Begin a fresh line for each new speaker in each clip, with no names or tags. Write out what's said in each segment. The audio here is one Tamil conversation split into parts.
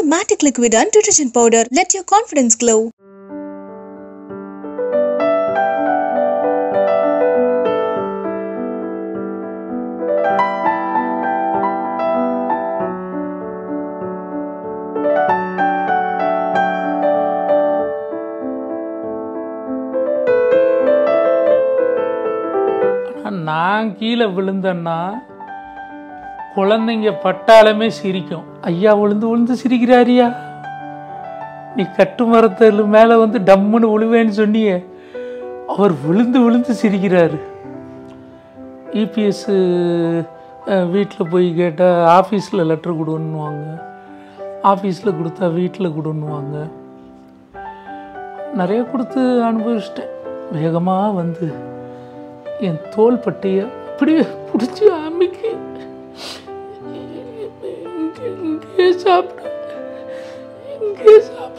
Matic Liquid and Detergent Powder. Let your confidence glow.
ஆனா நான் கீழே விழுந்தேன்னா குழந்தைங்க பட்டாலுமே சிரிக்கும் ஐயா விழுந்து விழுந்து சிரிக்கிறாரியா நீ கட்டு மரத்தில் மேலே வந்து டம்முன்னு விழுவேன்னு சொன்னியே அவர் விழுந்து விழுந்து சிரிக்கிறாரு இபிஎஸ் வீட்டில் போய் கேட்டால் ஆஃபீஸில் லெட்டர் கொடுன்னுவாங்க ஆஃபீஸில் கொடுத்தா வீட்டில் கொடுன்னுவாங்க நிறைய கொடுத்து அனுபவிச்சிட்டேன் வேகமாக வந்து என் தோல் பட்டைய அப்படியே பிடிச்சி அமுக்கி இங்கே இங்கே சாப்பிடு இங்கே சாப்பிடு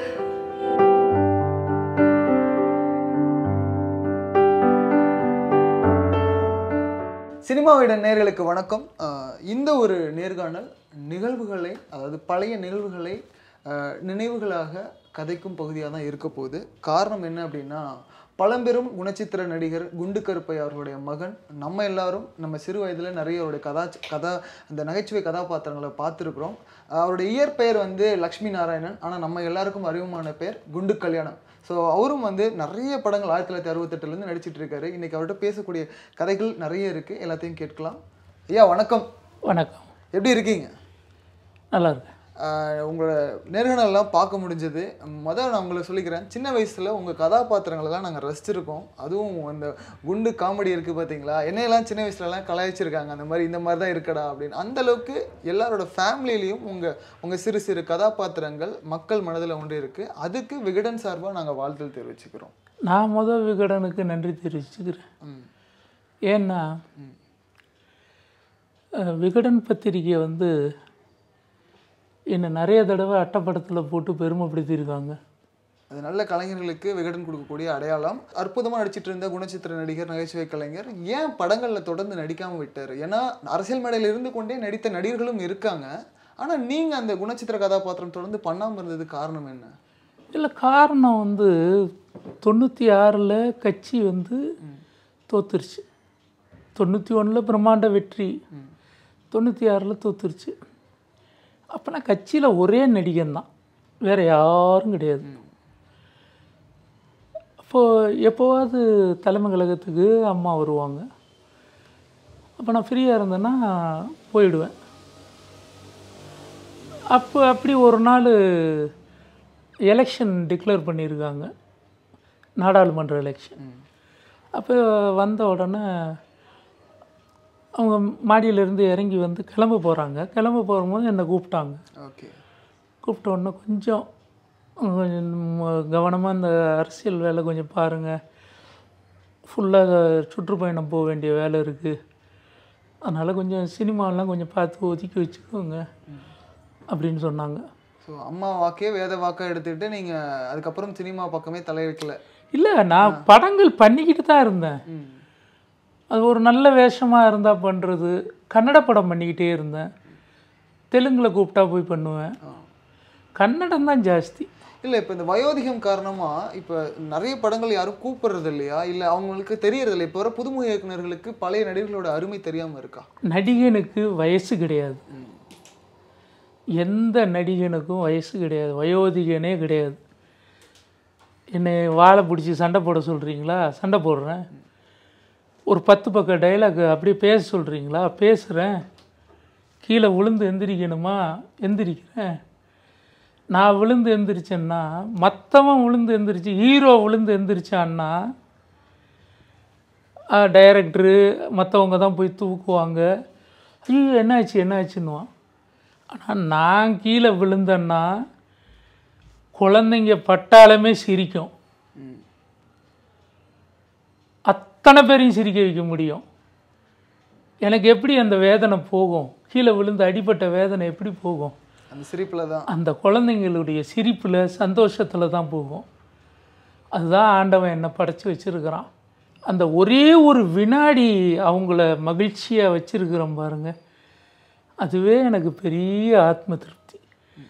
சினிமாவிட நேர்களுக்கு வணக்கம் அஹ் இந்த ஒரு நேர்காணல் நிகழ்வுகளை அதாவது பழைய நிகழ்வுகளை அஹ், நினைவுகளாக கதைக்கும் பகுதியாக தான் இருக்க போகுது காரணம் என்ன அப்படின்னா பழம்பெரும் குணச்சித்திர நடிகர் குண்டு கருப்பை அவர்களுடைய மகன் நம்ம எல்லாரும் நம்ம சிறு வயதில் நிறைய அவருடைய கதா கதா அந்த நகைச்சுவை கதாபாத்திரங்களை பார்த்துருக்குறோம் அவருடைய இயற்பெயர் வந்து லக்ஷ்மி நாராயணன் ஆனால் நம்ம எல்லாருக்கும் அறிமுகமான பேர் குண்டு கல்யாணம் ஸோ அவரும் வந்து நிறைய படங்கள் ஆயிரத்தி தொள்ளாயிரத்தி அறுபத்தெட்டுலேருந்து நடிச்சிட்டு இருக்காரு இன்னைக்கு அவர்கிட்ட பேசக்கூடிய கதைகள் நிறைய இருக்குது எல்லாத்தையும் கேட்கலாம் ஐயா வணக்கம்
வணக்கம்
எப்படி இருக்கீங்க
நல்லா இருக்கு
ஆஹ் உங்களோட நேர்காணல்லாம் பார்க்க முடிஞ்சது முதல்ல நான் உங்களை சொல்லிக்கிறேன் சின்ன வயசில் உங்கள் கதாபாத்திரங்களெல்லாம் நாங்கள் ரசிச்சிருக்கோம் அதுவும் அந்த குண்டு காமெடி இருக்குது பார்த்தீங்களா என்னையெல்லாம் சின்ன வயசுலலாம் கலாய்ச்சிருக்காங்க அந்த மாதிரி இந்த மாதிரி தான் இருக்கடா அப்படின்னு அந்த அளவுக்கு எல்லாரோட ஃபேமிலியிலையும் உங்கள் உங்கள் சிறு சிறு கதாபாத்திரங்கள் மக்கள் மனதில் ஒன்று இருக்குது அதுக்கு விகடன் சார்பாக நாங்கள் வாழ்த்து தெரிவிச்சுக்கிறோம்
நான் முதல் விகடனுக்கு நன்றி தெரிவிச்சுக்கிறேன்
ம்
ஏன்னா அஹ், விகடன் பத்திரிக்கை வந்து என்னை நிறைய தடவை அட்டைப்படத்தில் போட்டு பெருமைப்படுத்தியிருக்காங்க
அது நல்ல கலைஞர்களுக்கு விகடன் கொடுக்கக்கூடிய அடையாளம் அற்புதமாக நடிச்சிட்டு இருந்த குணச்சித்திர நடிகர் நகைச்சுவை கலைஞர் ஏன் படங்களில் தொடர்ந்து நடிக்காமல் விட்டார் ஏன்னா அரசியல் மேடையில் இருந்து கொண்டே நடித்த நடிகர்களும் இருக்காங்க ஆனால் நீங்கள் அந்த குணச்சித்திர கதாபாத்திரம் தொடர்ந்து பண்ணாமல் இருந்தது காரணம் என்ன
இல்லை காரணம் வந்து தொண்ணூற்றி ஆறில் கட்சி வந்து தோத்துருச்சு தொண்ணூற்றி ஒன்றில் பிரம்மாண்ட வெற்றி தொண்ணூற்றி ஆறில் தோத்துருச்சு அப்போ நான் கட்சியில் ஒரே நடிகன் தான் வேறு யாரும் கிடையாது அப்போது எப்போவாவது தலைமை கழகத்துக்கு அம்மா வருவாங்க அப்போ நான் ஃப்ரீயாக இருந்தேன்னா போயிடுவேன் அப்போ அப்படி ஒரு நாள் எலெக்ஷன் டிக்ளேர் பண்ணியிருக்காங்க நாடாளுமன்ற எலெக்ஷன் அப்போ வந்த உடனே அவங்க மாடியிலேருந்து இறங்கி வந்து கிளம்ப போகிறாங்க கிளம்ப போகும்போது என்னை கூப்பிட்டாங்க
ஓகே
கூப்பிட்ட உடனே கொஞ்சம் கொஞ்சம் கவனமாக இந்த அரசியல் வேலை கொஞ்சம் பாருங்கள் ஃபுல்லாக சுற்றுப்பயணம் போக வேண்டிய வேலை இருக்குது அதனால் கொஞ்சம் சினிமாலாம் கொஞ்சம் பார்த்து ஒதுக்கி வச்சுக்கோங்க அப்படின்னு சொன்னாங்க
ஸோ அம்மா வாக்கே வேத வாக்கா எடுத்துக்கிட்டு நீங்கள் அதுக்கப்புறம் சினிமா பக்கமே தலை வைக்கல
இல்லை நான் படங்கள் பண்ணிக்கிட்டு தான் இருந்தேன்
ம்
அது ஒரு நல்ல வேஷமாக இருந்தால் பண்ணுறது கன்னட படம் பண்ணிக்கிட்டே இருந்தேன் தெலுங்கில் கூப்பிட்டா போய் பண்ணுவேன் கன்னடம் தான் ஜாஸ்தி
இல்லை இப்போ இந்த வயோதிகம் காரணமாக இப்போ நிறைய படங்கள் யாரும் கூப்பிடுறது இல்லையா இல்லை அவங்களுக்கு தெரியறது இல்லை இப்போ வர புதுமுக இயக்குனர்களுக்கு பழைய நடிகர்களோட அருமை தெரியாமல் இருக்கா
நடிகனுக்கு வயசு கிடையாது எந்த நடிகனுக்கும் வயசு கிடையாது வயோதிகனே கிடையாது என்னை வாழை பிடிச்சி சண்டை போட சொல்கிறீங்களா சண்டை போடுறேன் ஒரு பத்து பக்கம் டைலாக் அப்படியே பேச சொல்கிறீங்களா பேசுகிறேன் கீழே விழுந்து எந்திரிக்கணுமா எந்திரிக்கிறேன் நான் விழுந்து எந்திரிச்சேன்னா மற்றவன் விழுந்து எந்திரிச்சு ஹீரோ விழுந்து எந்திரிச்சான்னா டைரக்டரு மற்றவங்க தான் போய் தூக்குவாங்க ஐயோ என்னாச்சு என்னாச்சுன்னுவான் ஆனால் நான் கீழே விழுந்தேன்னா குழந்தைங்க பட்டாலுமே சிரிக்கும் அத்தனை பேரையும் சிரிக்க வைக்க முடியும் எனக்கு எப்படி அந்த வேதனை போகும் கீழே விழுந்து அடிபட்ட வேதனை எப்படி போகும்
அந்த சிரிப்பில் தான்
அந்த குழந்தைங்களுடைய சிரிப்பில் சந்தோஷத்தில் தான் போகும் அதுதான் ஆண்டவன் என்னை படைச்சி வச்சிருக்கிறான் அந்த ஒரே ஒரு வினாடி அவங்கள மகிழ்ச்சியாக வச்சிருக்கிறோம் பாருங்க அதுவே எனக்கு பெரிய ஆத்ம திருப்தி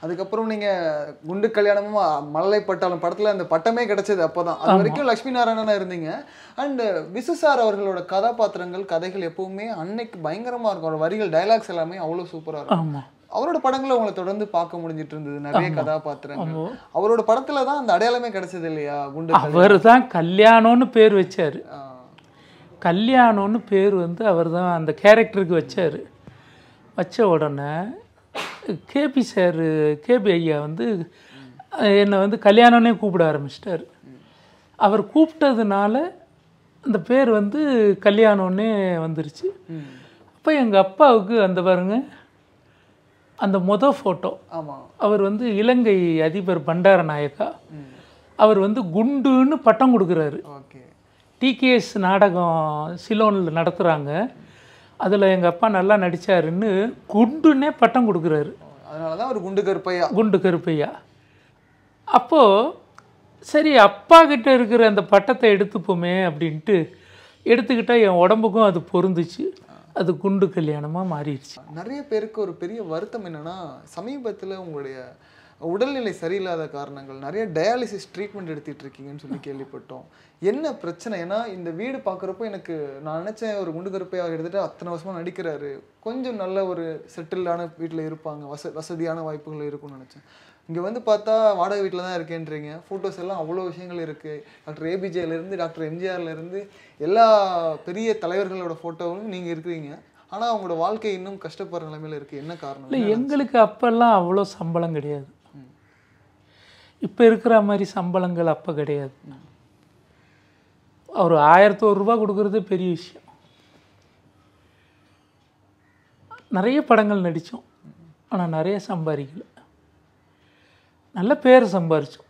அதுக்கப்புறம் நீங்க குண்டு கல்யாணமும் அ, மழலை பட்டாளம் படத்துல அந்த பட்டமே கிடைச்சது அப்பதான் அது வரைக்கும் லட்சுமி நாராயணனா இருந்தீங்க அண்ட் விசு சார் அவர்களோட கதாபாத்திரங்கள் கதைகள் எப்பவுமே அன்னைக்கு பயங்கரமா இருக்கும் அவரோட வரிகள் டயலாக்ஸ் எல்லாமே அவ்வளவு சூப்பரா இருக்கும்
ஆமாம்
அவரோட படங்களை உங்களை தொடர்ந்து பார்க்க முடிஞ்சிட்டு இருந்தது நிறைய கதாபாத்திரங்கள்
ஆமா.
அவரோட படத்துல தான் அந்த அடையாளமே கிடைச்சது இல்லையா குண்டு கல்யாணம்.
அவர் தான் கல்யாணம்னு பேர் வச்சார்
ஆ,
கல்யாணம்னு பேர் வந்து அவர் தான் அந்த கேரக்டருக்கு வச்சார் வச்ச உடனே கேபி சார் கேபி ஐயா வந்து அஹ், என்னை வந்து கல்யாணம்னே கூப்பிட ஆரம்பிச்சிட்டார் அவர் கூப்பிட்டதுனால அந்த பேர் வந்து கல்யாணம்னே வந்துருச்சு
ம்.
அப்போ எங்கள் அப்பாவுக்கு அந்த பாருங்க அந்த மொத ஃபோட்டோ
ஆமா
அவர் வந்து இலங்கை அதிபர் பண்டார நாயக்கா
ம்.
அவர் வந்து குண்டுன்னு பட்டம் கொடுக்குறாரு
ஓகே
டிகேஎஸ் நாடகம் சிலோனில் நடத்துகிறாங்க அதில் எங்கள் அப்பா நல்லா நடித்தாருன்னு குண்டுன்னே பட்டம் கொடுக்குறாரு
அதனாலதான் ஒரு குண்டு கருப்பையா
குண்டு கருப்பையா அப்போது சரி அப்பா கிட்ட இருக்கிற அந்த பட்டத்தை எடுத்துப்போமே அப்படின்ட்டு எடுத்துக்கிட்டால் என் உடம்புக்கும் அது பொருந்துச்சு அது குண்டு கல்யாணமாக மாறிடுச்சு
நிறைய பேருக்கு ஒரு பெரிய வருத்தம் என்னன்னா சமீபத்துல உங்களுடைய உடல்நிலை சரியில்லாத காரணங்கள் நிறைய டயாலிசிஸ் ட்ரீட்மெண்ட் எடுத்துட்டு இருக்கீங்கன்னு சொல்லி கேள்விப்பட்டோம் என்ன பிரச்சனை ஏன்னா இந்த வீடு பார்க்குறப்போ எனக்கு நான் நினைச்சேன் ஒரு குண்டு கருப்பையாக எடுத்துட்டு அத்தனை வருஷமா நடிக்கிறாரு கொஞ்சம் நல்ல ஒரு செட்டில்டான வீட்டில் இருப்பாங்க வச வசதியான வாய்ப்புகள் இருக்கும்னு நினைச்சேன் இங்க வந்து பார்த்தா வாடகை வீட்டில் தான் இருக்கேன்றீங்க ஃபோட்டோஸ் எல்லாம் அவ்வளோ விஷயங்கள் இருக்கு டாக்டர் ஏபிஜேல இருந்து டாக்டர் எம்ஜிஆர்ல இருந்து எல்லா பெரிய தலைவர்களோட ஃபோட்டோவும் நீங்க இருக்கிறீங்க ஆனா அவங்களோட வாழ்க்கை இன்னும் கஷ்டப்படுற நிலைமையில இருக்கு என்ன காரணம்
இல்லை எங்களுக்கு அப்போல்லாம் அவ்வளோ சம்பளம் கிடையாது இப்போ இருக்கிற மாதிரி சம்பளங்கள் அப்போ கிடையாது ஒரு ஆயிரத்தி ஒரு ரூபா கொடுக்குறதே பெரிய விஷயம் நிறைய படங்கள் நடித்தோம் ஆனால் நிறைய சம்பாதிக்கல நல்ல பேர் சம்பாரித்தோம்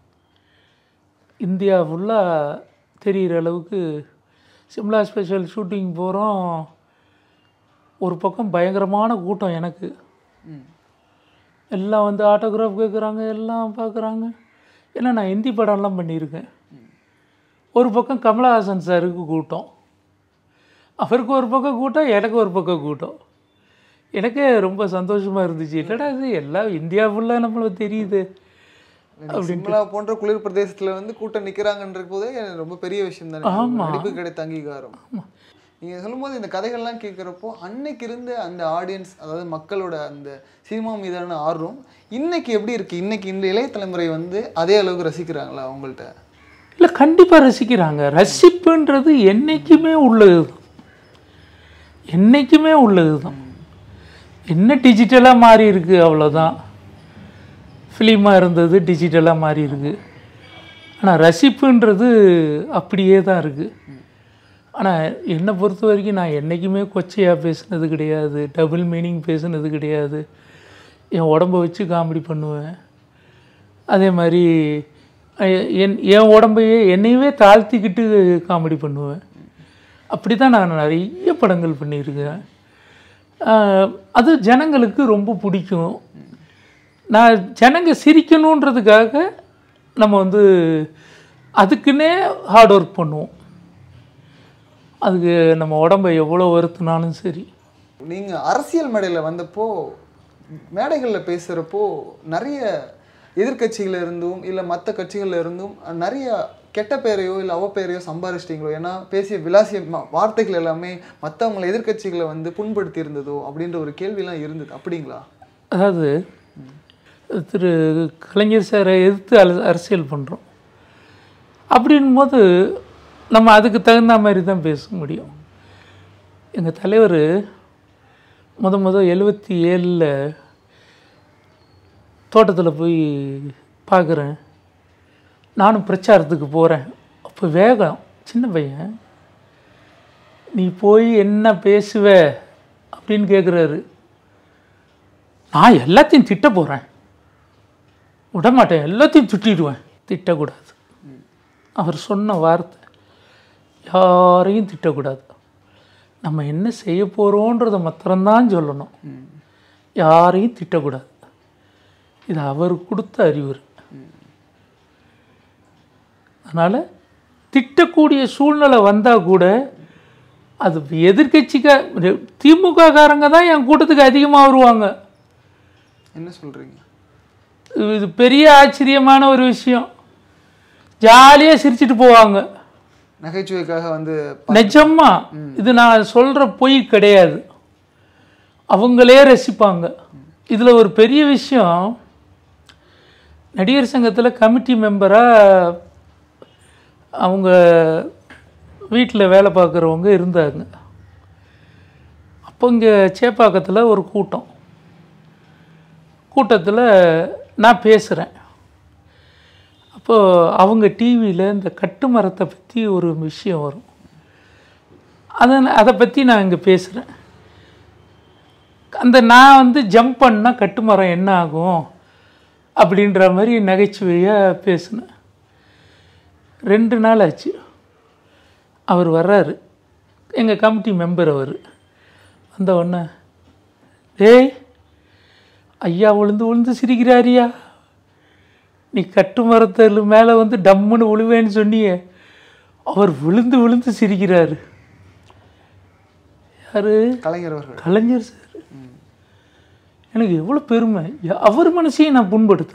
இந்தியா ஃபுல்லாக தெரிகிற அளவுக்கு சிம்லா ஸ்பெஷல் ஷூட்டிங் போகிறோம் ஒரு பக்கம் பயங்கரமான கூட்டம் எனக்கு
ம்.
எல்லாம் வந்து ஆட்டோகிராஃப் கேட்குறாங்க எல்லாம் பார்க்குறாங்க ஏன்னா நான் ஹிந்தி படம்லாம் பண்ணியிருக்கேன் ஒரு பக்கம் கமலஹாசன் சாருக்கு கூட்டம் அவருக்கு ஒரு பக்கம் கூட்டம் எனக்கு ஒரு பக்கம் கூட்டம் எனக்கே ரொம்ப சந்தோஷமாக இருந்துச்சு என்னடா இது எல்லாம் இந்தியா ஃபுல்லாக நம்மளுக்கு தெரியுது
சிம்லா போன்ற குளிர் பிரதேசத்துல வந்து கூட்டம் நிக்கிறாங்கன்ற போதே எனக்கு ரொம்ப பெரிய விஷயம் தானே
ஆமா.
நடிப்பு கிடைத்த அங்கீகாரம் நீங்க சொல்லும்போது இந்த கதைகள்லாம் கேட்குறப்போ அன்னைக்கு இருந்த அந்த ஆடியன்ஸ் அதாவது மக்களோட அந்த சினிமா மீதான ஆர்வம் இன்னைக்கு எப்படி இருக்கு இன்னைக்கு இந்த இளைய தலைமுறை வந்து அதே அளவுக்கு ரசிக்கிறாங்களா அவங்கள்ட்ட
இல்லை கண்டிப்பாக ரசிக்கிறாங்க ரசிப்புன்றது என்றைக்குமே உள்ளது தான் என்றைக்குமே உள்ளது தான் என்ன டிஜிட்டலாக மாறி இருக்கு அவ்வளோதான் ஃபிலிமாக இருந்தது டிஜிட்டலாக மாறி இருக்கு ஆனால் ரசிப்புன்றது அப்படியே தான் இருக்குது ஆனால் என்னை பொறுத்த வரைக்கும் நான் என்றைக்குமே கொச்சையாக பேசுனது கிடையாது டபுள் மீனிங் பேசுனது கிடையாது என் உடம்ப வச்சு காமெடி பண்ணுவேன் அதே மாதிரி அஹ், என் என் உடம்பையே என்னையவே தாழ்த்திக்கிட்டு காமெடி பண்ணுவேன் அப்படி தான் நான் நிறைய படங்கள் பண்ணியிருக்கேன் அஹ், அது ஜனங்களுக்கு ரொம்ப பிடிக்கும் நான் ஜனங்க சிரிக்கணுன்றதுக்காக நம்ம வந்து அதுக்குன்னே ஹார்ட் ஒர்க் பண்ணுவோம் அதுக்கு நம்ம உடம்பை எவ்வளோ வருத்தினாலும் சரி
நீங்க அரசியல் மேடையில வந்தப்போ மேடைகள்ல பேசுறப்போ நிறைய எதிர்க்கட்சிகள இருந்தும் இல்ல மற்ற கட்சிகள்ல இருந்தும் நிறைய கெட்ட பேரையோ இல்ல அவ பேரையோ சம்பாரிச்சிட்டீங்களோ ஏன்னா பேசிய விலாசிய ம- வார்த்தைகள் எல்லாமே மற்றவங்களை எதிர்க்கட்சிகளை வந்து புண்படுத்தி இருந்ததோ அப்படின்ற ஒரு கேள்விலாம் இருந்தது அப்படிங்களா
அதாவது திரு கலைஞர் சாரை எதிர்த்து அல- அரசியல் பண்ணுறோம் அப்படின்போது நம்ம அதுக்கு தகுந்த மாதிரி தான் பேச முடியும் எங்கள் தலைவர் முத முத எழுபத்தி ஏழில் தோட்டத்தில் போய் பார்க்குறேன் நானும் பிரச்சாரத்துக்கு போகிறேன் அப்போ வேகம் சின்ன பையன் நீ போய் என்ன பேசுவ அப்படின்னு கேட்குறாரு நான் எல்லாத்தையும் திட்ட போகிறேன் விடமாட்டேன் எல்லாத்தையும் திட்டிடுவேன் திட்டக்கூடாது அவர் சொன்ன வார்த்தை யாரையும் திட்டக்கூடாது நம்ம என்ன செய்ய போகிறோன்றதை மாத்திரம்தான் சொல்லணும் யாரையும் திட்டக்கூடாது இது அவர் கொடுத்த அறிவுரை அதனால் திட்டக்கூடிய சூழ்நிலை வந்தால் கூட அது எதிர்கட்சிக்கா திமுக காரங்க தான் என் கூட்டத்துக்கு அதிகமாக வருவாங்க
என்ன சொல்றீங்க
இது பெரிய ஆச்சரியமான ஒரு விஷயம் ஜாலியாக சிரிச்சிட்டு போவாங்க
நகைச்சுவைக்காக வந்து
நிஜமா இது நான் சொல்கிற பொய் கிடையாது அவங்களே ரசிப்பாங்க இதில் ஒரு பெரிய விஷயம் நடிகர் சங்கத்தில் கமிட்டி மெம்பராக அவங்க வீட்டில் வேலை பார்க்குறவங்க இருந்தாங்க அப்போ இங்கே சேப்பாக்கத்தில் ஒரு கூட்டம் கூட்டத்தில் நான் பேசுகிறேன் அப்போது அவங்க டிவியில் இந்த கட்டுமரத்தை பற்றி ஒரு விஷயம் வரும் அதை அதை பற்றி நான் இங்கே பேசுகிறேன் அந்த நான் வந்து ஜம்ப் பண்ணால் கட்டுமரம் என்ன ஆகும் அப்படின்ற மாதிரி நகைச்சுவையாக பேசினேன் ரெண்டு நாள் ஆச்சு அவர் வர்றாரு எங்கள் கமிட்டி மெம்பர் அவர் வந்த உடனே டேய் ஐயா விழுந்து விழுந்து சிரிக்கிறாரியா நீ கட்டு மரத்தில் மேலே வந்து டம்முன்னு விழுவேன்னு சொன்னியே அவர் விழுந்து விழுந்து சிரிக்கிறாரு யாரு
கலைஞர் அவர்கள்
கலைஞர் சார் எனக்கு எவ்வளோ பெருமை ய- அவர் மனசையும் நான் புண்படுத்தலை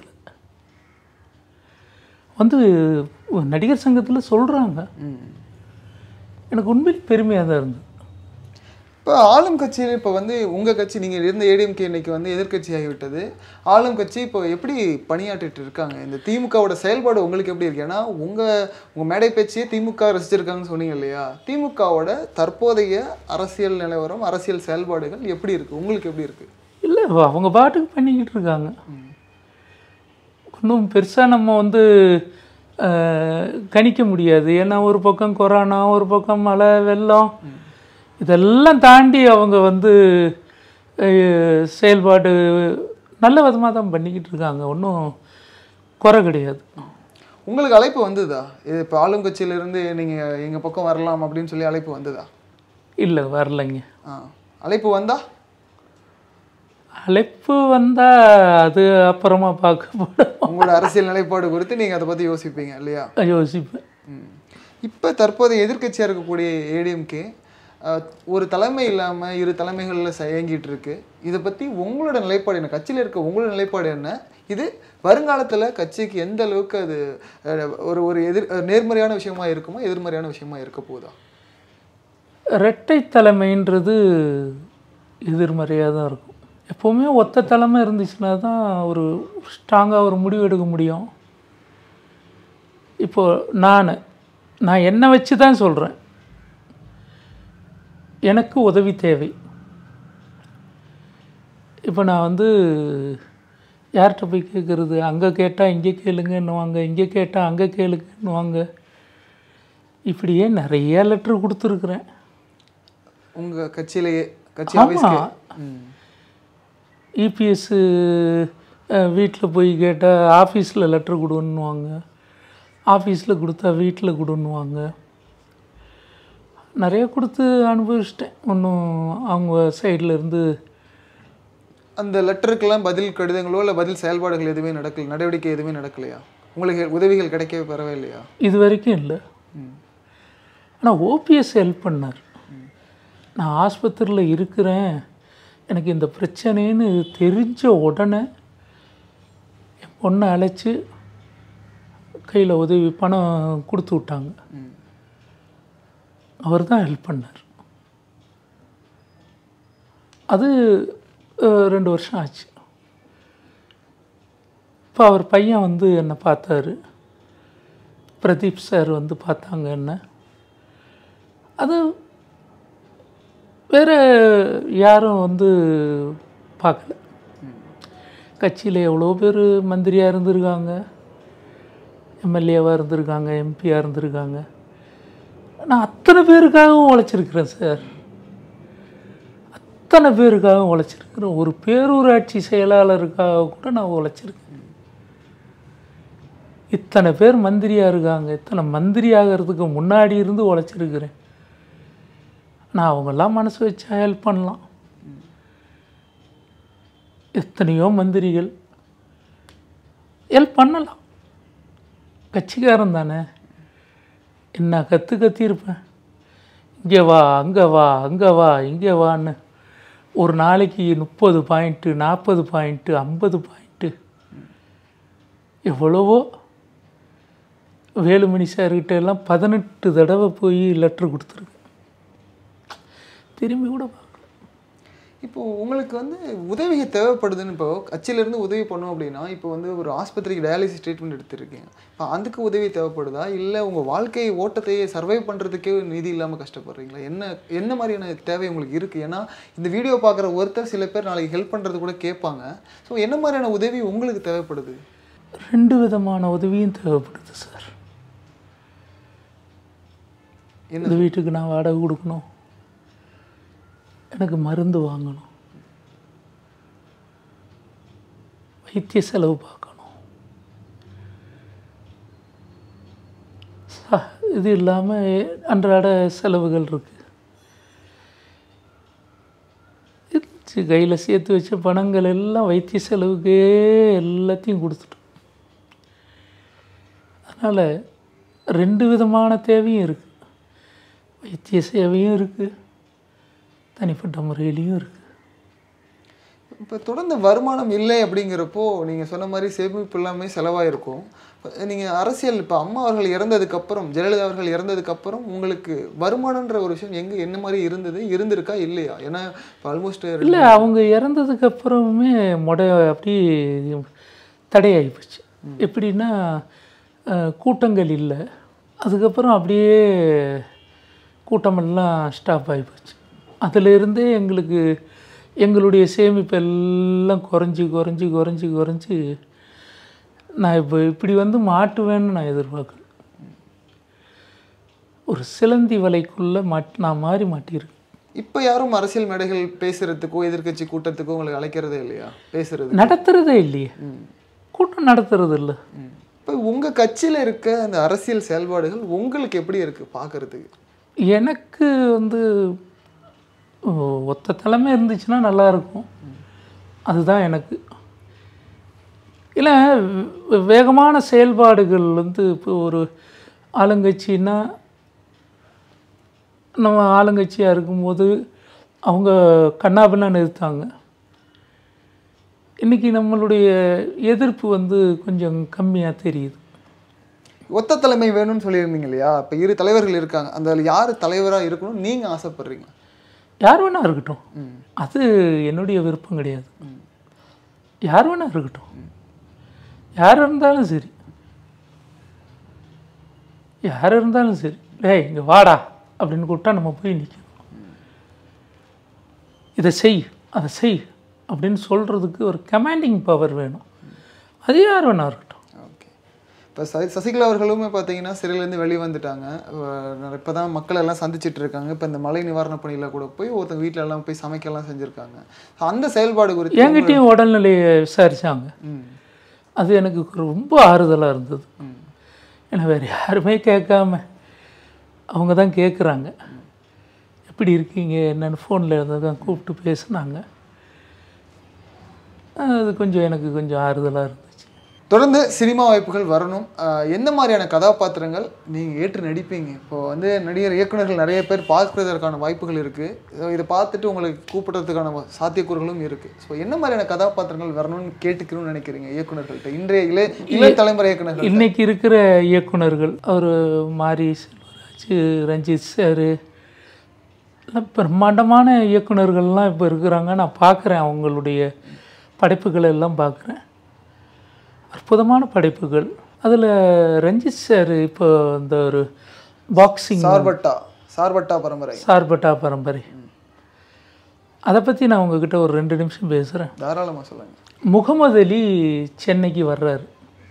வந்து நடிகர் சங்கத்தில் சொல்கிறாங்க எனக்கு உண்மையில் பெருமையாக தான் இருந்தது
இப்போ ஆளும் கட்சியில் இப்போ வந்து உங்கள் கட்சி நீங்கள் இருந்த ஏடிஎம்கே இன்னைக்கு வந்து எதிர்க்கட்சி ஆகிவிட்டது ஆளும் கட்சி இப்போ எப்படி பணியாற்றிட்டு இருக்காங்க இந்த திமுகவோட செயல்பாடு உங்களுக்கு எப்படி இருக்கு ஏன்னா உங்கள் உங்கள் மேடை பேச்சையே திமுக ரசிச்சிருக்காங்கன்னு சொன்னீங்க இல்லையா திமுகவோட தற்போதைய அரசியல் நிலவரம் அரசியல் செயல்பாடுகள் எப்படி இருக்கு உங்களுக்கு எப்படி இருக்கு
இல்லை அவங்க பாட்டுக்கு பண்ணிக்கிட்டு இருக்காங்க ஒன்றும் பெருசாக நம்ம வந்து அஹ், கணிக்க முடியாது ஏன்னா ஒரு பக்கம் கொரோனா ஒரு பக்கம் மழை வெள்ளம் இதெல்லாம் தாண்டி அவங்க வந்து அஹ், செயல்பாடு நல்ல விதமாக தான் பண்ணிக்கிட்டு இருக்காங்க ஒன்றும் குறை கிடையாது
உங்களுக்கு அழைப்பு வந்ததா இது இப்போ ஆளும் கட்சியிலிருந்து நீங்கள் எங்கள் பக்கம் வரலாம் அப்படின்னு சொல்லி அழைப்பு வந்ததா
இல்லை வரலைங்க
ஆ அழைப்பு வந்தா
அழைப்பு வந்தால் அது அப்புறமா பார்க்கப்படும்
உங்களோட அரசியல் நிலைப்பாடு குறித்து நீங்கள் அதை பற்றி யோசிப்பீங்க இல்லையா
யோசிப்பேன்
இப்போ தற்போதைய எதிர்க்கட்சியாக இருக்கக்கூடிய ஏடிஎம்கே ஒரு தலைமை இல்லாமல் இரு தலைமைகளில் இயங்கிட்டு இருக்கு இதை பற்றி உங்களோட நிலைப்பாடு என்ன கட்சியில் இருக்க உங்களோட நிலைப்பாடு என்ன இது வருங்காலத்தில் கட்சிக்கு எந்த அளவுக்கு அது அஹ், ஒரு ஒரு எதிர் அஹ், நேர்மறையான விஷயமா இருக்குமா எதிர்மறையான விஷயமா இருக்க போதா
இரட்டை தலைமைன்றது எதிர்மறையாக தான் இருக்கும் எப்போவுமே ஒத்த தலைமை இருந்துச்சுன்னா தான் ஒரு ஸ்ட்ராங்காக ஒரு முடிவு எடுக்க முடியும் இப்போ நான் நான் என்னை வச்சு தான் சொல்கிறேன் எனக்கு உதவி தேவை இப்போ நான் வந்து யார்கிட்ட போய் கேட்குறது அங்கே கேட்டால் இங்கே கேளுங்கன்னுவாங்க இங்கே கேட்டால் அங்கே கேளுங்கன்னுவாங்க இப்படியே நிறைய லெட்ரு கொடுத்துருக்குறேன்
உங்கள் கட்சியிலேயே கட்சி
ஆமா.
ஆஃபீஸ்க்கு ம்
இபிஎஸ்ஸு வீட்டில் போய் கேட்டால் ஆஃபீஸில் லெட்ரு கொடுன்னுவாங்க ஆஃபீஸில் கொடுத்தா வீட்டில் கொடுன்னுவாங்க நிறைய கொடுத்து அனுபவிச்சிட்டேன் ஒன்றும் அவங்க சைடில் இருந்து
அந்த லெட்டருக்கெல்லாம் பதில் கடிதங்களோ இல்லை பதில் செயல்பாடுகள் எதுவுமே நடக்கல நடவடிக்கை எதுவுமே நடக்கலையா உங்களுக்கு உதவிகள் கிடைக்கவே பெறவே இல்லையா
இது வரைக்கும் இல்லை ஆனால் ஓபிஎஸ் ஹெல்ப் பண்ணார் நான் ஆஸ்பத்திரியில் இருக்கிறேன் எனக்கு இந்த பிரச்சனைன்னு தெரிஞ்ச உடனே என் பொண்ணை அழைச்சி கையில் உதவி பணம் கொடுத்து விட்டாங்க அவர் தான் ஹெல்ப் பண்ணார் அது அஹ், ரெண்டு வருஷம் ஆச்சு இப்போ அவர் பையன் வந்து என்னை பார்த்தாரு பிரதீப் சார் வந்து பார்த்தாங்க என்ன அது வேறு யாரும் வந்து பார்க்கல கட்சியில் எவ்வளோ பேர் மந்திரியாக இருந்திருக்காங்க எம்எல்ஏவாக இருந்திருக்காங்க எம்பியாக இருந்திருக்காங்க நான் அத்தனை பேருக்காகவும் உழைச்சிருக்கிறேன் சார் அத்தனை பேருக்காகவும் உழைச்சிருக்கிறேன் ஒரு பேரூராட்சி செயலாளருக்காக கூட நான் உழைச்சிருக்கேன் இத்தனை பேர் மந்திரியாக இருக்காங்க இத்தனை மந்திரி ஆகிறதுக்கு முன்னாடி இருந்து உழைச்சிருக்கிறேன் நான் அவங்கெல்லாம் மனசு வச்சா ஹெல்ப் பண்ணலாம் எத்தனையோ மந்திரிகள் ஹெல்ப் பண்ணலாம் கட்சிக்காரன் தானே என்ன கற்று கத்தியிருப்பேன் இங்கே வா அங்கே வா அங்கே வா இங்கே வான்னு ஒரு நாளைக்கு முப்பது பாயிண்ட்டு நாற்பது பாயிண்ட்டு ஐம்பது பாயிண்ட்டு எவ்வளவோ வேலுமணி சார்கிட்ட எல்லாம் பதினெட்டு தடவை போய் லெட்ரு கொடுத்துருக்கேன் திரும்பி கூட பார்க்கல
இப்போ உங்களுக்கு வந்து உதவி தேவைப்படுதுன்னு இப்போ கட்சியிலேருந்து உதவி பண்ணோம் அப்படின்னா இப்போ வந்து ஒரு ஆஸ்பத்திரிக்கு டயாலிசிஸ் ட்ரீட்மெண்ட் எடுத்திருக்கீங்க இப்போ அதுக்கு உதவி தேவைப்படுதா இல்லை உங்கள் வாழ்க்கை ஓட்டத்தையே சர்வை பண்ணுறதுக்கே நிதி இல்லாமல் கஷ்டப்படுறீங்களா என்ன என்ன மாதிரியான தேவை உங்களுக்கு இருக்குது ஏன்னா இந்த வீடியோ பார்க்குற ஒருத்தர் சில பேர் நாளைக்கு ஹெல்ப் பண்ணுறது கூட கேட்பாங்க ஸோ என்ன மாதிரியான உதவி உங்களுக்கு தேவைப்படுது
ரெண்டு விதமான உதவியும் தேவைப்படுது சார்
என்ன
இந்த வீட்டுக்கு நான் வாடகை கொடுக்கணும் எனக்கு மருந்து வாங்கணும் வைத்திய செலவு பார்க்கணும் ச- இது இல்லாமல் அன்றாட செலவுகள் இருக்குது கையில் சேர்த்து வச்ச பணங்கள் எல்லாம் வைத்திய செலவுக்கே எல்லாத்தையும் கொடுத்துட்டோம் அதனால் ரெண்டு விதமான தேவையும் இருக்குது வைத்திய சேவையும் இருக்குது தனிப்பட்ட முறையிலையும் இருக்குது
இப்போ தொடர்ந்து வருமானம் இல்லை அப்படிங்கிறப்போ நீங்கள் சொன்ன மாதிரி சேமிப்பு எல்லாமே செலவாயிருக்கும் நீங்கள் அரசியல் இப்போ அம்மா அவர்கள் இறந்ததுக்கப்புறம் ஜெயலலிதா அவர்கள் இறந்ததுக்கப்புறம் உங்களுக்கு வருமானன்ற ஒரு விஷயம் எங்கே என்ன மாதிரி இருந்தது இருந்திருக்கா இல்லையா ஏன்னா இப்போ ஆல்மோஸ்ட்
இல்லை அவங்க இறந்ததுக்கு அப்புறமே முட அப்படி தடையாகி போச்சு எப்படின்னா அஹ், கூட்டங்கள் இல்லை அதுக்கப்புறம் அப்படியே கூட்டமெல்லாம் ஸ்டாப் ஆகி போச்சு அதிலிருந்தே எங்களுக்கு எங்களுடைய சேமிப்பு எல்லாம் குறைஞ்சி குறைஞ்சி குறைஞ்சி குறைஞ்சி நான் இப்போ இப்படி வந்து மாட்டுவேன்னு நான் எதிர்பார்க்கல ஒரு சிலந்தி வலைக்குள்ளே மாட் நான் மாறி மாட்டியிருக்கேன்
இப்போ யாரும் அரசியல் மேடைகள் பேசுறதுக்கோ எதிர்க்கட்சி கூட்டத்துக்கோ உங்களுக்கு அழைக்கிறதே இல்லையா பேசுறது
நடத்துகிறதே இல்லையே கூட்டம் நடத்துறது இல்லை
இப்போ உங்கள் கட்சியில் இருக்க அந்த அரசியல் செயல்பாடுகள் உங்களுக்கு எப்படி இருக்குது பார்க்கறதுக்கு
எனக்கு வந்து ஓ, ஒத்த தலைமை இருந்துச்சுன்னா நல்லா இருக்கும் அதுதான் எனக்கு இல்லை வே- வேகமான செயல்பாடுகள் வந்து இப்போ ஒரு ஆளுங்கட்சின்னா நம்ம ஆளுங்கட்சியாக இருக்கும்போது அவங்க கண்ணாபின்னான்னு எதிர்த்தாங்க இன்றைக்கி நம்மளுடைய எதிர்ப்பு வந்து கொஞ்சம் கம்மியாக தெரியுது
ஒத்த தலைமை வேணும்னு சொல்லியிருந்தீங்க இல்லையா இப்போ இரு தலைவர்கள் இருக்காங்க அந்த யார் தலைவராக இருக்கணும்னு நீங்கள் ஆசைப்படுறீங்க
யார் வேணா இருக்கட்டும்
ம்.
அது என்னுடைய விருப்பம் கிடையாது யார் வேணா இருக்கட்டும் யார் இருந்தாலும் சரி யார் இருந்தாலும் சரி டேய் இங்கே வாடா அப்படின்னு கூப்பிட்டா நம்ம போய் நிற்கணும் இதை செய் அதை செய் அப்படின்னு சொல்கிறதுக்கு ஒரு கமாண்டிங் பவர் வேணும் அது யார் வேணா இருக்கட்டும்
ஓகே இப்போ ச சசிகலா அவர்களுமே பார்த்தீங்கன்னா சிறையிலேருந்து வெளியே வந்துட்டாங்க இப்போ தான் மக்கள் எல்லாம் சந்திச்சிட்டு இருக்காங்க இப்போ இந்த மழை நிவாரண பணியில் கூட போய் ஒருத்தங்க வீட்டில் எல்லாம் போய் சமைக்கலாம் செஞ்சுருக்காங்க அந்த செயல்பாடு குறித்து
என்கிட்டயும் உடல்நிலையை விசாரிச்சாங்க
ம்
அது எனக்கு ரொம்ப ஆறுதலாக இருந்தது
ம்
ஏன்னா வேறு யாருமே கேட்காம அவங்க தான் கேட்குறாங்க எப்படி இருக்கீங்க என்னென்னு ஃபோனில் இருந்ததான் கூப்பிட்டு பேசுனாங்க அது கொஞ்சம் எனக்கு கொஞ்சம் ஆறுதலாக இருந்துச்சு
தொடர்ந்து சினிமா வாய்ப்புகள் வரணும் ஆஹ் எந்த மாதிரியான கதாபாத்திரங்கள் நீங்கள் ஏற்று நடிப்பீங்க இப்போ வந்து நடிகர் இயக்குனர்கள் நிறைய பேர் பார்க்கறதற்கான வாய்ப்புகள் இருக்குது இதை பார்த்துட்டு உங்களுக்கு கூப்பிடுறதுக்கான வ- சாத்தியக்கூறுகளும் இருக்குது ஸோ என்ன மாதிரியான கதாபாத்திரங்கள் வரணும்னு கேட்டுக்கணும்னு நினைக்கிறீங்க இயக்குனர்கள்ட்ட இன்றைய இளைய இளைய தலைமுறை இயக்குனர்கள்
இன்னைக்கு இருக்கிற இயக்குனர்கள் அவர் மாரி செல்வராஜ் ரஞ்சித் சார் எல்லாம் பிரம்மாண்டமான இயக்குனர்கள்லாம் இப்போ இருக்கிறாங்க நான் பார்க்குறேன் அவங்களுடைய படைப்புகளை எல்லாம் பார்க்குறேன் அற்புதமான படைப்புகள் அதில் ரஞ்சித் சார் இப்போ இந்த ஒரு பாக்ஸிங்
சார்பட்டா சார்பட்டா பரம்பரை
சார்பட்டா பரம்பரை அதை பற்றி நான் உங்ககிட்ட ஒரு ரெண்டு நிமிஷம் பேசுகிறேன்
தாராளமாக சொல்லுங்க
முகமது அலி சென்னைக்கு வர்றாரு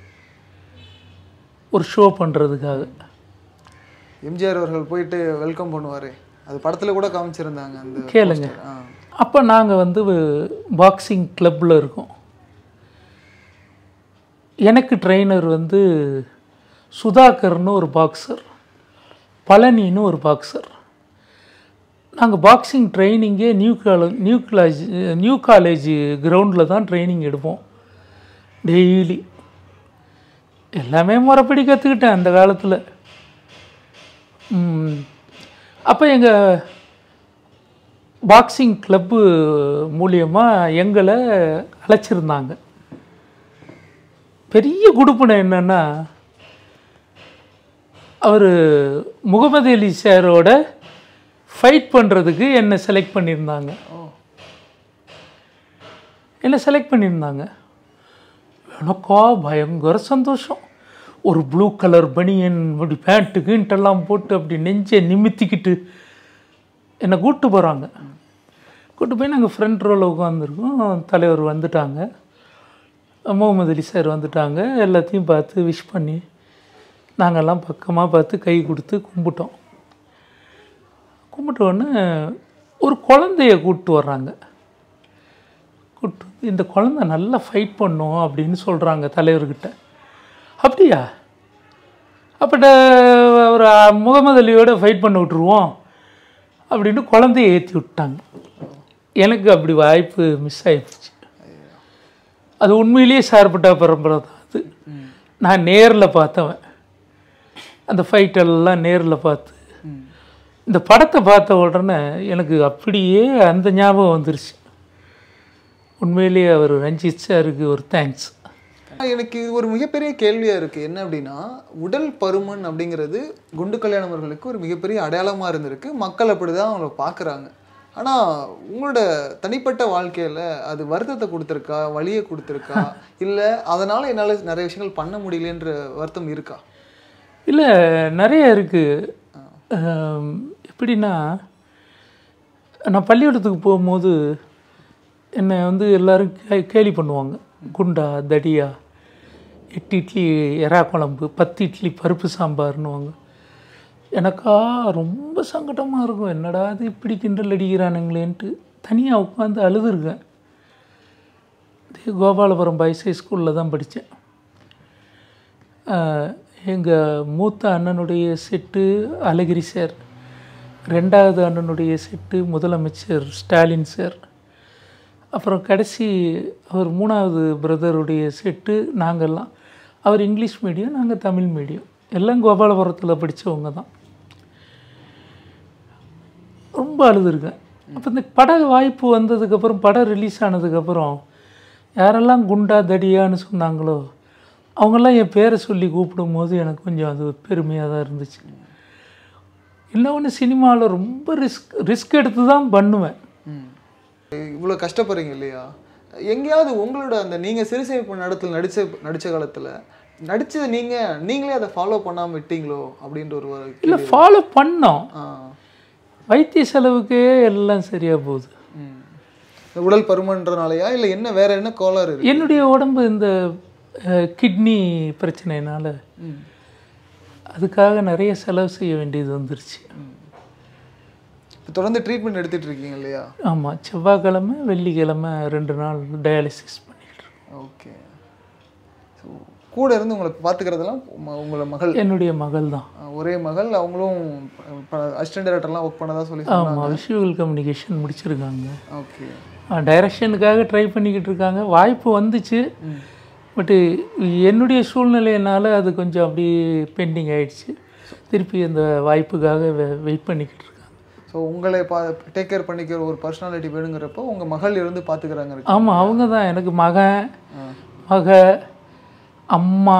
ஒரு ஷோ பண்ணுறதுக்காக
எம்ஜிஆர் அவர்கள் போயிட்டு வெல்கம் பண்ணுவார் அது படத்தில் கூட காமிச்சிருந்தாங்க அந்த
கேளுங்க
ஆ
அப்போ நாங்கள் வந்து பாக்ஸிங் கிளப்பில் இருக்கோம் எனக்கு ட்ரெயினர் வந்து சுதாகர்னு ஒரு பாக்ஸர் பழனின்னு ஒரு பாக்ஸர் நாங்கள் பாக்ஸிங் ட்ரைனிங்கே new college new college new college கிரவுண்டில் தான் ட்ரைனிங் எடுப்போம் டெய்லி எல்லாமே முறைப்படி கற்றுக்கிட்டேன் அந்த காலத்தில் அப்போ எங்கள் பாக்ஸிங் கிளப்பு மூலியமாக எங்களை அழைச்சிருந்தாங்க பெரிய குடுப்பினை என்னன்னா அவர் முகமது அலி சாரோட ஃபைட் பண்ணுறதுக்கு என்னை செலக்ட் பண்ணியிருந்தாங்க என்னை செலக்ட் பண்ணியிருந்தாங்க எனக்கா பயங்கர சந்தோஷம் ஒரு ப்ளூ கலர் பனியன் அப்படி பேண்ட்டு கீண்ட்டெல்லாம் போட்டு அப்படி நெஞ்சை நிமித்திக்கிட்டு என்னை கூப்பிட்டு போகிறாங்க கூப்பிட்டு போய் நாங்கள் ஃப்ரண்ட் ரோவில் உட்காந்துருக்கோம் தலைவர் வந்துட்டாங்க முகமது அலி சார் வந்துட்டாங்க எல்லாத்தையும் பார்த்து விஷ் பண்ணி நாங்கள்லாம் பக்கமாக பார்த்து கை கொடுத்து கும்பிட்டோம் கும்பிட்ட உடனே ஒரு குழந்தைய கூப்பிட்டு வர்றாங்க கூப்பிட்டு வந்து, இந்த குழந்தை நல்லா ஃபைட் பண்ணும் அப்படின்னு சொல்கிறாங்க தலைவர்கிட்ட அப்படியா அப்போ ஒரு முகமது அலியோட ஃபைட் பண்ண விட்ருவோம் அப்படின்னு குழந்தைய ஏற்றி விட்டாங்க எனக்கு அப்படி வாய்ப்பு மிஸ் ஆயிடுச்சு அது உண்மையிலேயே சார்பட்டா பரம்பரை தான் அது நான் நேரில் பார்த்தவன் அந்த ஃபைட்டெல்லாம் நேரில் பார்த்து இந்த படத்தை பார்த்த உடனே எனக்கு அப்படியே அந்த ஞாபகம் வந்துருச்சு உண்மையிலேயே அவர் ரஞ்சித் சாருக்கு ஒரு தேங்க்ஸ்
எனக்கு இது ஒரு மிகப்பெரிய கேள்வியாக இருக்குது என்ன அப்படின்னா உடல் பருமன் அப்படிங்கிறது குண்டு கல்யாணவர்களுக்கு ஒரு மிகப்பெரிய அடையாளமாக இருந்திருக்கு மக்கள் அப்படி தான் அவங்கள பார்க்குறாங்க ஆனால் உங்களோட தனிப்பட்ட வாழ்க்கையில் அது வருத்தத்தை கொடுத்துருக்கா வலியை கொடுத்துருக்கா இல்லை அதனால் என்னால் நிறைய விஷயங்கள் பண்ண முடியலன்ற வருத்தம் இருக்கா
இல்லை நிறைய இருக்குது எப்படின்னா நான் பள்ளிக்கூடத்துக்கு போகும்போது என்னை வந்து எல்லோரும் கே கேலி பண்ணுவாங்க குண்டா தடியா எட்டு இட்லி எறா குழம்பு பத்து இட்லி பருப்பு சாம்பார்னுவாங்க எனக்கா ரொம்ப சங்கடமாக இருக்கும் என்னடா இது இப்படி கிண்டல் அடிக்கிறானுங்களேன்ட்டு தனியாக உட்காந்து அழுதுருக்கேன் இதே கோபாலபுரம் பாய்ஸ் ஹை ஸ்கூலில் தான் படித்தேன் எங்கள் மூத்த அண்ணனுடைய செட்டு அழகிரி சார் ரெண்டாவது அண்ணனுடைய செட்டு முதலமைச்சர் ஸ்டாலின் சார் அப்புறம் கடைசி அவர் மூணாவது பிரதருடைய செட்டு நாங்கள்லாம் அவர் இங்கிலீஷ் மீடியம் நாங்கள் தமிழ் மீடியம் எல்லாம் கோபாலபுரத்தில் படித்தவங்க தான் ரொம்ப அழுதுருக்கேன் அப்போ இந்த பட வாய்ப்பு வந்ததுக்கப்புறம் படம் ரிலீஸ் ஆனதுக்கப்புறம் யாரெல்லாம் குண்டா தடியான்னு சொன்னாங்களோ அவங்கெல்லாம் என் பேரை சொல்லி கூப்பிடும்போது எனக்கு கொஞ்சம் அது பெருமையாக தான் இருந்துச்சு இன்னொன்று சினிமாவில் ரொம்ப ரிஸ்க் ரிஸ்க் எடுத்து தான் பண்ணுவேன்
இவ்வளோ கஷ்டப்படுறீங்க இல்லையா எங்கேயாவது உங்களோட அந்த நீங்கள் சிறுசேமிப்பு நடத்தில் நடித்த நடித்த காலத்தில் நடித்ததை நீங்கள் நீங்களே அதை ஃபாலோ பண்ணாமல் விட்டீங்களோ அப்படின்ற ஒரு ஒரு
இல்லை ஃபாலோ பண்ணோம்
ஆ
வைத்திய செலவுக்கே எல்லாம் சரியாக போகுது
ம். இந்த உடல் பருமன்றனாலயா இல்லை என்ன வேற என்ன கோளாறு இருக்கு
என்னுடைய உடம்பு இந்த கிட்னி பிரச்சனைனால
ம்.
அதுக்காக நிறைய செலவு செய்ய வேண்டியது வந்துருச்சு
இப்ப தொடர்ந்து ட்ரீட்மெண்ட் எடுத்துட்டு இருக்கீங்க இல்லையா
ஆமாம் செவ்வாய்க்கிழமை வெள்ளிக்கிழமை ரெண்டு நாள் டயாலிசிஸ் பண்ணிட்டு இருக்கோம்.
ஓகே ஸோ கூட இருந்து உங்களை பார்த்துக்கிறதெல்லாம் உங்க- உங்களோட மகள்
என்னுடைய மகள் தான்
ஆ, ஒரே மகள் அவங்களும் அசிஸ்டன்ட் டைரக்டர்லாம் ஒர்க் பண்ணதா சொல்லி
ஆமாம் விஷுவல் கம்யூனிகேஷன் முடிச்சிருக்காங்க
ஓகே
டைரக்ஷனுக்காக ட்ரை பண்ணிக்கிட்டு இருக்காங்க வாய்ப்பு வந்துச்சு பட்டு என்னுடைய சூழ்நிலையினால அது கொஞ்சம் அப்படி பெண்டிங் ஆயிடுச்சு திருப்பி அந்த வாய்ப்புக்காக வெயிட் பண்ணிக்கிட்டு இருக்காங்க
ஸோ உங்களை பா டேக் கேர் பண்ணிக்கிற ஒரு பர்சனாலிட்டி வேணுங்கிறப்போ உங்கள் மகள் இருந்து பார்த்துக்கிறாங்க இருக்கு
ஆமாம் அவங்க தான் எனக்கு மகன் மக அம்மா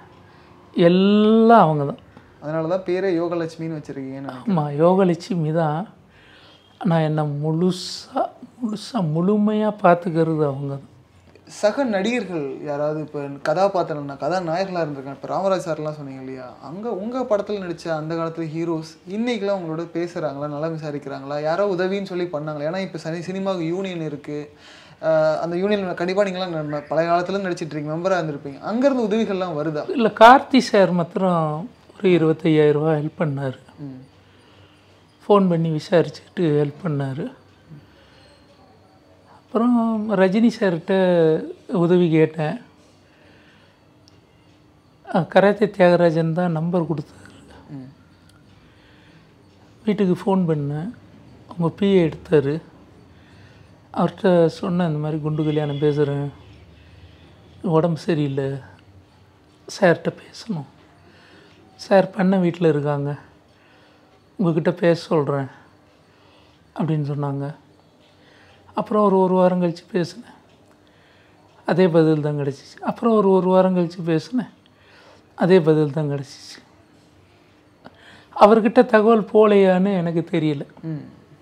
எல்லாம் அவங்க தான்
அதனால தான் பேரே யோகலட்சுமின்னு வச்சுருக்கீங்கன்னு
ஆமாம் யோகலட்சுமி தான் நான் என்னை முழுசாக முழுசாக முழுமையாக பார்த்துக்கிறது அவங்க தான்
சக நடிகர்கள் யாராவது இப்போ கதாபாத்திரம் நான் கதாநாயகர்களாக இருந்திருக்காங்க இப்போ ராமராஜ் சார்லாம் சொன்னீங்க இல்லையா அங்கே உங்கள் படத்தில் நடித்த அந்த காலத்தில் ஹீரோஸ் இன்னைக்கெல்லாம் உங்களோட பேசுகிறாங்களா நல்லா விசாரிக்கிறாங்களா யாரோ உதவின்னு சொல்லி பண்ணாங்களா ஏன்னா இப்போ சனி சினிமாவுக்கு யூனியன் இருக்குது அந்த யூனியன் கண்டிப்பாக நீங்களாம் ந- பழைய காலத்துல நடிச்சிட்டு இருக்கீங்க மெம்பராக இருந்திருப்பீங்க அங்கேருந்து உதவிகள்லாம் வருதா
இல்லை கார்த்தி சார் மாத்திரம் ஒரு இருபத்தையாயிரம் ரூபாய் ஹெல்ப் பண்ணார்
ம்
ஃபோன் பண்ணி விசாரிச்சுட்டு ஹெல்ப் பண்ணார் அப்புறம் ரஜினி சார்கிட்ட உதவி கேட்டேன் அஹ் கராத்தே தியாகராஜன் தான் நம்பர் கொடுத்தாரு
ம்
வீட்டுக்கு ஃபோன் பண்ணேன் அவங்க பிஏ எடுத்தார் அவர்கிட்ட சொன்னேன் இந்த மாதிரி குண்டு கல்யாணம் பேசுகிறேன் உடம்பு சரியில்லை சார்கிட்ட பேசணும் சார் பண்ண வீட்டில் இருக்காங்க உங்ககிட்ட பேச சொல்கிறேன் அப்படின்னு சொன்னாங்க அப்புறம் ஒரு ஒரு வாரம் கழித்து பேசினேன் அதே பதில் தான் கிடச்சிச்சு அப்புறம் ஒரு ஒரு வாரம் கழித்து பேசினேன் அதே பதில் தான் கிடச்சிச்சு அவர்கிட்ட தகவல் போலையான்னு எனக்கு தெரியல
ம்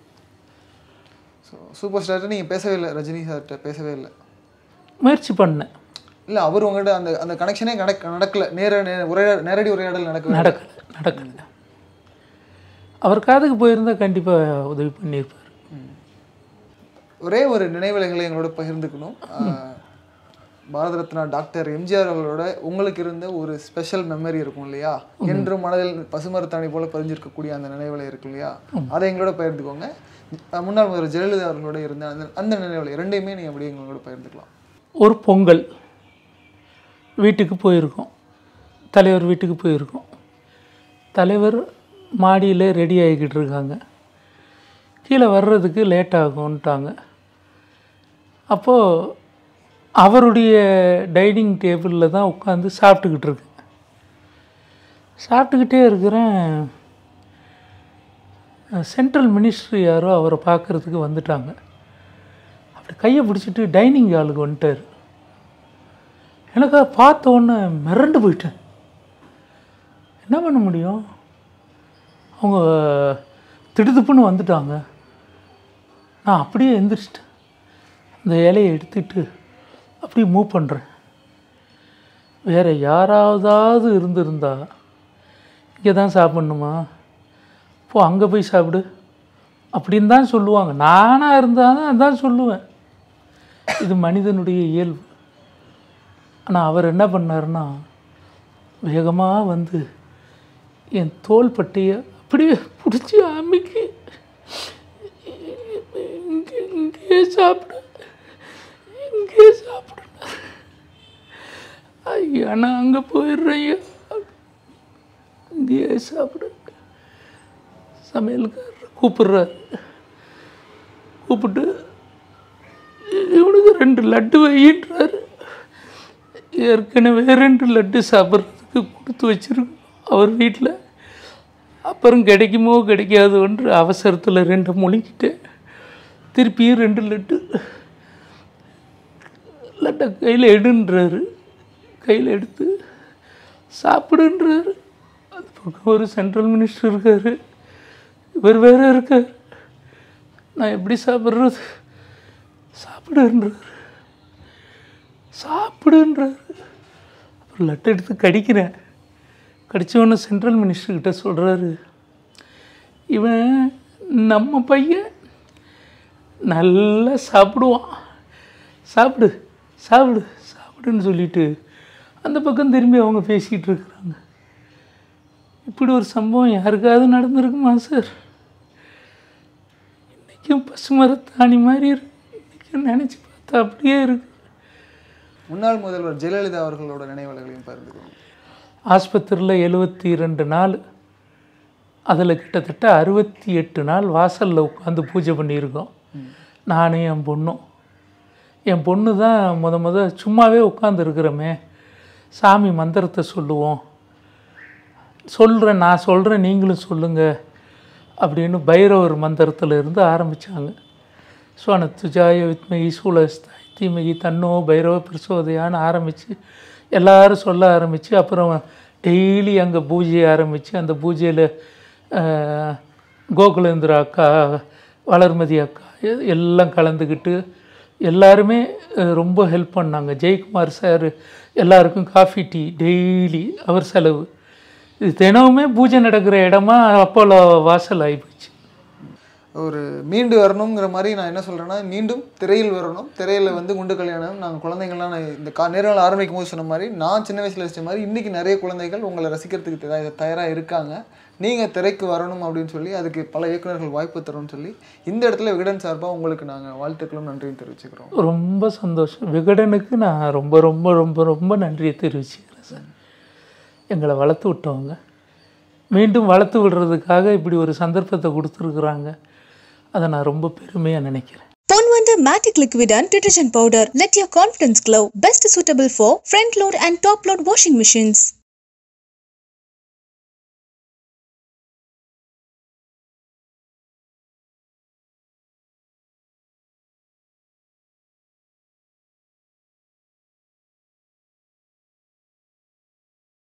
ஸோ சூப்பர் ஸ்டார்ட்ட நீங்கள் பேசவே இல்லை ரஜினி சார்கிட்ட பேசவே இல்லை
முயற்சி பண்ணேன்
இல்லை அவர் உங்கள்கிட்ட அந்த அந்த கனெக்ஷனே நடக்க நடக்கல நேர நே- உரையா நேரடி உரையாடல் நடக்கவே இல்லை.
நடக்கலை நடக்கலை அவர் காதுக்கு போயிருந்தா கண்டிப்பாக உதவி பண்ணியிருப்பார்
ஒரே ஒரு நினைவலைகளை எங்களோட பகிர்ந்துக்கணும் ஆஹ், பாரத ரத்னா டாக்டர் எம்ஜிஆர் அவர்களோட உங்களுக்கு இருந்த ஒரு ஸ்பெஷல் மெமரி இருக்கும் இல்லையா என்று மனதில் பசுமரத்தாணி போல பதிஞ்சிருக்கக்கூடிய அந்த நினைவலை இருக்கும் இல்லையா அதை எங்களோட பகிர்ந்துக்கோங்க அஹ், முன்னாள் முதல்வர் ஜெயலலிதா அவர்களோட இருந்த அந்த அந்த நினைவலை ரெண்டையுமே நீங்கள் அப்படியே எங்களோட பகிர்ந்துக்கலாம்
ஒரு பொங்கல் வீட்டுக்கு போயிருக்கோம் தலைவர் வீட்டுக்கு போயிருக்கோம் தலைவர் மாடியில் ரெடி ஆகிக்கிட்டு இருக்காங்க கீழே வர்றதுக்கு லேட் ஆகும்ன்ட்டாங்க அப்போது அவருடைய டைனிங் டேபிளில் தான் உட்காந்து சாப்பிட்டுக்கிட்டு இருக்கேன் சாப்பிட்டுக்கிட்டே இருக்கிறேன் சென்ட்ரல் மினிஸ்ட்ரி யாரோ அவரை பார்க்குறதுக்கு வந்துட்டாங்க அப்படி கையை பிடிச்சிட்டு டைனிங் ஹாலுக்கு வந்துட்டார் எனக்கு அதை பார்த்த உடனே மிரண்டு போயிட்டேன் என்ன பண்ண முடியும் அவங்க திடுதுப்புன்னு வந்துட்டாங்க நான் அப்படியே எந்திரிச்சிட்டேன் அந்த இலையை எடுத்துட்டு அப்படியே மூவ் பண்ணுறேன் வேறு யாராவதாவது இருந்திருந்தா இங்கே தான் சாப்பிட்ணுமா போ அங்கே போய் சாப்பிடு அப்படின்னு தான் சொல்லுவாங்க நானாக இருந்தால் தான் அதான் சொல்லுவேன் இது மனிதனுடைய இயல்பு ஆனால் அவர் என்ன பண்ணாருன்னா வேகமாக வந்து என் தோள் பட்டையை அப்படியே பிடிச்சி அமுக்கி இங்கே இங்கே சாப்பிடு இங்கே சாப்பிடு ஐயா நான் அங்கே போயிடுறேன் ஐயா இங்கேயே சாப்பிடு சமையல்காரர் கூப்பிடுறாரு கூப்பிட்டு இவனுக்கு ரெண்டு லட்டு வையின்றாரு ஏற்கனவே ரெண்டு லட்டு சாப்பிட்றதுக்கு கொடுத்து வச்சிருக்கோம் அவர் வீட்டில் அப்புறம் கிடைக்குமோ கிடைக்காதோன்ற அவசரத்தில் ரெண்டு முழுங்கிட்டேன் திருப்பியும் ரெண்டு லட்டு லட்டை கையில் எடுன்றாரு கையில் எடுத்து சாப்பிடுன்றாரு அது பக்கம் ஒரு சென்ட்ரல் மினிஸ்டர் இருக்கார் இவர் வேற இருக்கார் நான் எப்படி சாப்பிட்றது சாப்பிடுன்றாரு சாப்பிடுன்றாரு அப்புறம் லட்டு எடுத்து கடிக்கிறேன் கடிச்சவொன்னே சென்ட்ரல் மினிஸ்டர்கிட்ட சொல்கிறாரு இவன் நம்ம பையன் நல்லா சாப்பிடுவான் சாப்பிடு சாப்பிடு சாப்பிடுன்னு சொல்லிட்டு அந்த பக்கம் திரும்பி அவங்க பேசிக்கிட்டு இருக்கிறாங்க இப்படி ஒரு சம்பவம் யாருக்காவது நடந்திருக்குமா சார் இன்றைக்கும் பசுமரத்தாணி மாதிரி இருக்கு இன்றைக்கும் நினச்சி பார்த்தா அப்படியே இருக்கு
முன்னாள் முதல்வர் ஜெயலலிதா அவர்களோட நினைவலைகளையும் பகிர்ந்துக்கோங்க
ஆஸ்பத்திரியில் எழுபத்தி ரெண்டு நாள் அதில் கிட்டத்தட்ட அறுபத்தி எட்டு நாள் வாசலில் உட்காந்து பூஜை பண்ணியிருக்கோம் நானும் என் பொண்ணும் என் பொண்ணு தான் முத முத சும்மாவே உட்காந்துருக்குறோமே சாமி மந்திரத்தை சொல்லுவோம் சொல்கிறேன் நான் சொல்கிறேன் நீங்களும் சொல்லுங்கள் அப்படின்னு பைரவர் மந்திரத்தில் இருந்து ஆரம்பித்தாங்க சுவன துஜாய வித்மகி சூலஸ்தாய் தீமகி தன்னோ பைரவ பிரசோதையான்னு ஆரம்பித்து எல்லாரும் சொல்ல ஆரம்பித்து அப்புறம் டெய்லி அங்கே பூஜையை ஆரம்பித்து அந்த பூஜையில் கோகுலேந்திரா அக்கா வளர்மதி அக்கா எ- எல்லாம் கலந்துக்கிட்டு எல்லாருமே அஹ், ரொம்ப ஹெல்ப் பண்ணாங்க ஜெயக்குமார் சார் எல்லாருக்கும் காஃபி டீ டெய்லி அவர் செலவு இது தினமுமே பூஜை நடக்கிற இடமா அப்போலோ வாசல் ஆகிப்போச்சு
ஒரு மீண்டு வரணுங்கிற மாதிரி நான் என்ன சொல்கிறேன்னா மீண்டும் திரையில் வரணும் திரையில் வந்து குண்டு கல்யாணம் நாங்கள் குழந்தைங்கள்லாம் நான் இந்த கா நேரில் ஆரம்பிக்கும் போது சொன்ன மாதிரி நான் சின்ன வயசில் ரசித்த மாதிரி இன்றைக்கி நிறைய குழந்தைகள் உங்களை ரசிக்கிறதுக்கு தயா தயாராக இருக்காங்க நீங்கள் திரைக்கு வரணும் அப்படின்னு சொல்லி அதுக்கு பல இயக்குனர்கள் வாய்ப்பு தரோம்னு சொல்லி இந்த இடத்துல விகடன் சார்பாக உங்களுக்கு நாங்கள் வாழ்த்துக்களும் நன்றியும் தெரிவிச்சுக்கிறோம்
ரொம்ப சந்தோஷம் விகடனுக்கு நான் ரொம்ப ரொம்ப ரொம்ப ரொம்ப நன்றியை தெரிவிச்சுக்கிறேன் சார் எங்களை வளர்த்து விட்டவங்க மீண்டும் வளர்த்து விடுறதுக்காக இப்படி ஒரு சந்தர்ப்பத்தை கொடுத்துருக்குறாங்க அதை நான் ரொம்ப பெருமையாக நினைக்கிறேன்
Ponwanda Matic Liquid and Detergent Powder. Let your confidence glow. Best suitable for front load and top load washing machines.